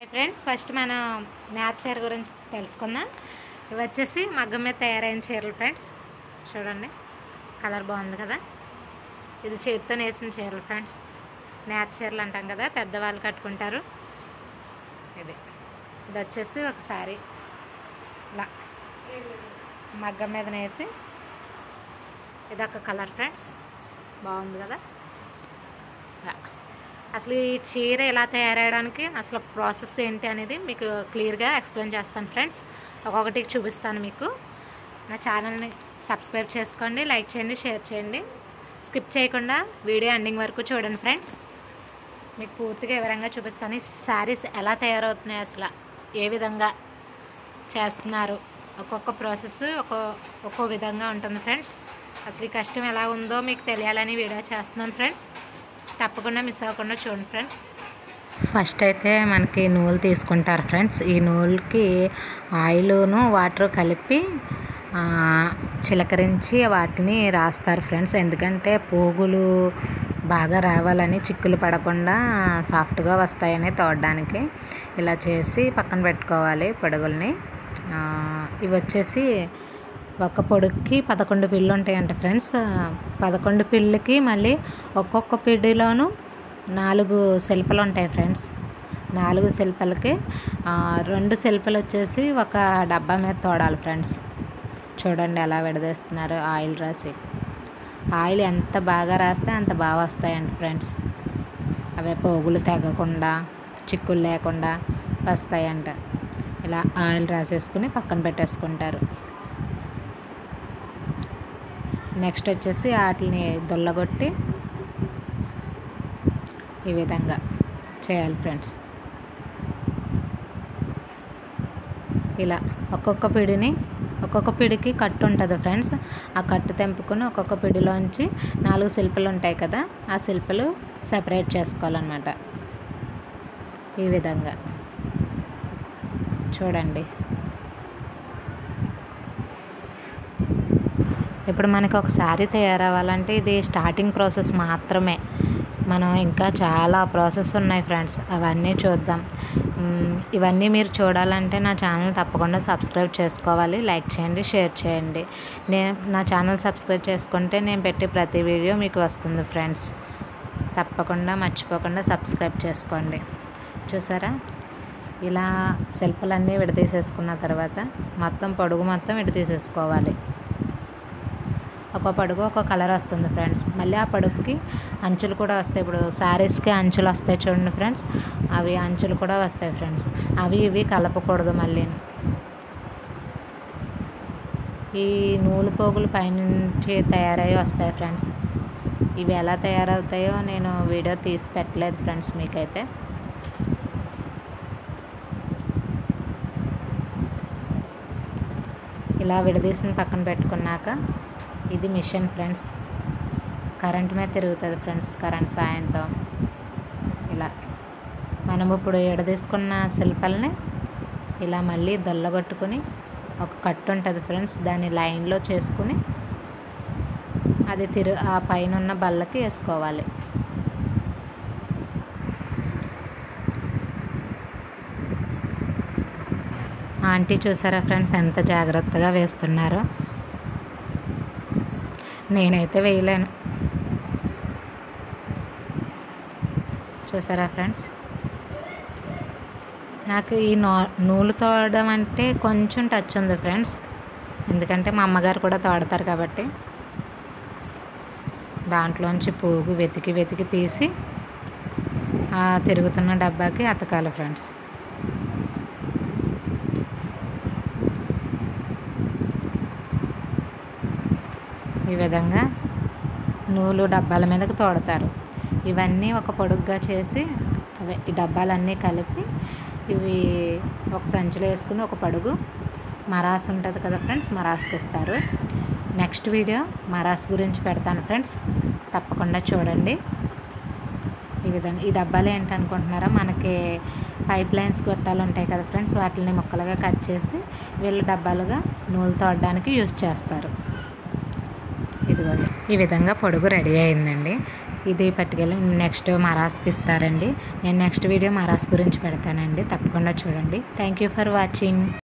Friends first మనం match చీర గురించి తెలుసుకుందాం ఇవి వచ్చేసి మగ్గం మీద తయారైన చీరలు ఫ్రెండ్స్ చూడండి కలర్ బాగుంది కదా ఇది చేతితో నేసిన చీరలు ఫ్రెండ్స్ నేత చీరలు అంటాం కదా పెద్దవాళ్ళు కట్టుకుంటారు ఇది ఇది వచ్చేసి ఒక సారీ ఇలా మగ్గం మీద నేసి ఇది ఒక కలర్ ఫ్రెండ్స్ బాగుంది కదా ఇలా. అసలు ఈ చీర ఎలా తయారయ్యడానికి అసలు ప్రాసెస్ ఏంటి అనేది మీకు క్లియర్గా ఎక్స్ప్లెయిన్ చేస్తాను ఫ్రెండ్స్ ఒక్కొక్కటి చూపిస్తాను మీకు నా ఛానల్ని సబ్స్క్రైబ్ చేసుకోండి లైక్ చేయండి షేర్ చేయండి స్కిప్ చేయకుండా వీడియో ఎండింగ్ వరకు చూడండి ఫ్రెండ్స్ మీకు పూర్తిగా వివరంగా చూపిస్తాను ఈ శారీస్ ఎలా తయారవుతున్నాయి అసలు ఏ విధంగా చేస్తున్నారు ఒక్కొక్క ప్రాసెస్ ఒక్కో ఒక్కో విధంగా ఉంటుంది ఫ్రెండ్స్ అసలు ఈ కష్టం ఎలా ఉందో మీకు తెలియాలని వీడియో చేస్తున్నాను ఫ్రెండ్స్ తప్పకుండా మిస్ అవ్వకుండా చూడండి ఫ్రెండ్స్ ఫస్ట్ అయితే మనకి నూలు తీసుకుంటారు ఫ్రెండ్స్ ఈ నూలుకి ఆయిల్ను వాటర్ కలిపి ఆ, చిలకరించి వాటిని రాస్తారు ఫ్రెండ్స్ ఎందుకంటే పోగులు బాగా రావాలని చిక్కులు పడకుండా సాఫ్ట్గా వస్తాయని తోడడానికి ఇలా చేసి పక్కన పెట్టుకోవాలి పొడుగుల్ని ఆ, ఇవి వచ్చేసి ఒక పొడుక్కి పదకొండు పిళ్ళు ఉంటాయంట ఫ్రెండ్స్ పదకొండు పిళ్ళకి మళ్ళీ ఒక్కొక్క పిడిలోనూ నాలుగు శిల్పలు ఉంటాయి ఫ్రెండ్స్ నాలుగు శిల్పలకి ఆ, రెండు శిల్పలు వచ్చేసి ఒక డబ్బా మీద తోడాలి ఫ్రెండ్స్ చూడండి ఎలా విడదీస్తున్నారు ఆయిల్ రాసి ఆయిల్ ఎంత బాగా రాస్తే అంత బాగా వస్తాయండి ఫ్రెండ్స్ అవే పోగులు తెగకుండా చిక్కులు లేకుండా వస్తాయంట ఇలా ఆయిల్ రాసేసుకుని పక్కన పెట్టేసుకుంటారు నెక్స్ట్ వచ్చేసి వాటిని దుల్లగొట్టి ఈ విధంగా చేయాలి ఫ్రెండ్స్ ఇలా ఒక్కొక్క పిడిని ఒక్కొక్క పిడికి కట్టు ఉంటుంది ఫ్రెండ్స్ ఆ కట్టు తెంపుకొని ఒక్కొక్క పిడిలోంచి నాలుగు శిల్పలు ఉంటాయి కదా ఆ శిల్పలు సెపరేట్ చేసుకోవాలన్నమాట ఈ విధంగా చూడండి ఇప్పుడు మనకి ఒక శారీ తయారవ్వాలంటే ఇది స్టార్టింగ్ ప్రాసెస్ మాత్రమే మనం ఇంకా చాలా ప్రాసెస్ ఉన్నాయి ఫ్రెండ్స్ అవన్నీ చూద్దాం మ్, ఇవన్నీ మీరు చూడాలంటే నా ఛానల్ తప్పకుండా సబ్స్క్రైబ్ చేసుకోవాలి లైక్ చేయండి షేర్ చేయండి నేను నా ఛానల్ సబ్స్క్రైబ్ చేసుకుంటే నేను పెట్టే ప్రతి వీడియో మీకు వస్తుంది ఫ్రెండ్స్ తప్పకుండా మర్చిపోకుండా సబ్స్క్రైబ్ చేసుకోండి చూసారా ఇలా శిల్పలన్నీ విడదీసేసుకున్న తర్వాత మొత్తం పొడుగు మొత్తం విడదీసేసుకోవాలి ఒక పడుగు ఒక కలర్ వస్తుంది ఫ్రెండ్స్ మళ్ళీ ఆ పడుగుకి అంచులు కూడా వస్తాయి ఇప్పుడు శారీస్కి అంచులు వస్తాయి చూడండి ఫ్రెండ్స్ అవి అంచులు కూడా వస్తాయి ఫ్రెండ్స్ అవి ఇవి కలపకూడదు మళ్ళీ ఈ నూలు పోగులు పైనుంచి తయారయ్యి వస్తాయి ఫ్రెండ్స్ ఇవి ఎలా తయారవుతాయో నేను వీడియో తీసి పెట్టలేదు ఫ్రెండ్స్ మీకైతే ఇలా విడదీసిన పక్కన పెట్టుకున్నాక ఇది మిషన్ ఫ్రెండ్స్ కరెంట్ మీద తిరుగుతుంది ఫ్రెండ్స్ కరెంట్ సాయంతో ఇలా మనం ఇప్పుడు ఎడదీసుకున్న శిల్పల్ని ఇలా మళ్ళీ దొల్లగొట్టుకుని ఒక కట్టు ఉంటుంది ఫ్రెండ్స్ దాన్ని లైన్లో చేసుకుని అది తిరు ఆ పైన ఉన్న బల్లకి వేసుకోవాలి ఆంటీ చూసారా ఫ్రెండ్స్ ఎంత జాగ్రత్తగా వేస్తున్నారో నేనైతే వేయలేను చూసారా ఫ్రెండ్స్ నాకు ఈ నూ నూలు తోడడం అంటే కొంచెం టచ్ ఉంది ఫ్రెండ్స్ ఎందుకంటే మా అమ్మగారు కూడా తోడతారు కాబట్టి దాంట్లోంచి పోగు వెతికి వెతికి తీసి ఆ తిరుగుతున్న డబ్బాకి అతకాలి ఫ్రెండ్స్ ఈ విధంగా నూలు డబ్బాల మీదకి తోడతారు ఇవన్నీ ఒక పొడుగ్గా చేసి అవే ఈ డబ్బాలన్నీ కలిపి ఇవి ఒక సంచిలో వేసుకుని ఒక పడుగు మరాస్ ఉంటుంది కదా ఫ్రెండ్స్ మరాస్కి ఇస్తారు నెక్స్ట్ వీడియో మరాస్ గురించి పెడతాను ఫ్రెండ్స్ తప్పకుండా చూడండి ఈ విధంగా ఈ డబ్బాలు ఏంటనుకుంటున్నారా మనకి పైప్ లైన్స్ గొట్టాలు ఉంటాయి కదా ఫ్రెండ్స్ వాటిని ముక్కలుగా కట్ చేసి వీళ్ళు డబ్బాలుగా నూలు తోడడానికి యూజ్ చేస్తారు ఇదిగోండి ఈ విధంగా పొడుగు రెడీ అయిందండి ఇది పట్టుకెళ్ళి నెక్స్ట్ మరాస్కి ఇస్తారండి నేను నెక్స్ట్ వీడియో మరాస్ గురించి పెడతానండి తప్పకుండా చూడండి థ్యాంక్ యూ ఫర్ వాచింగ్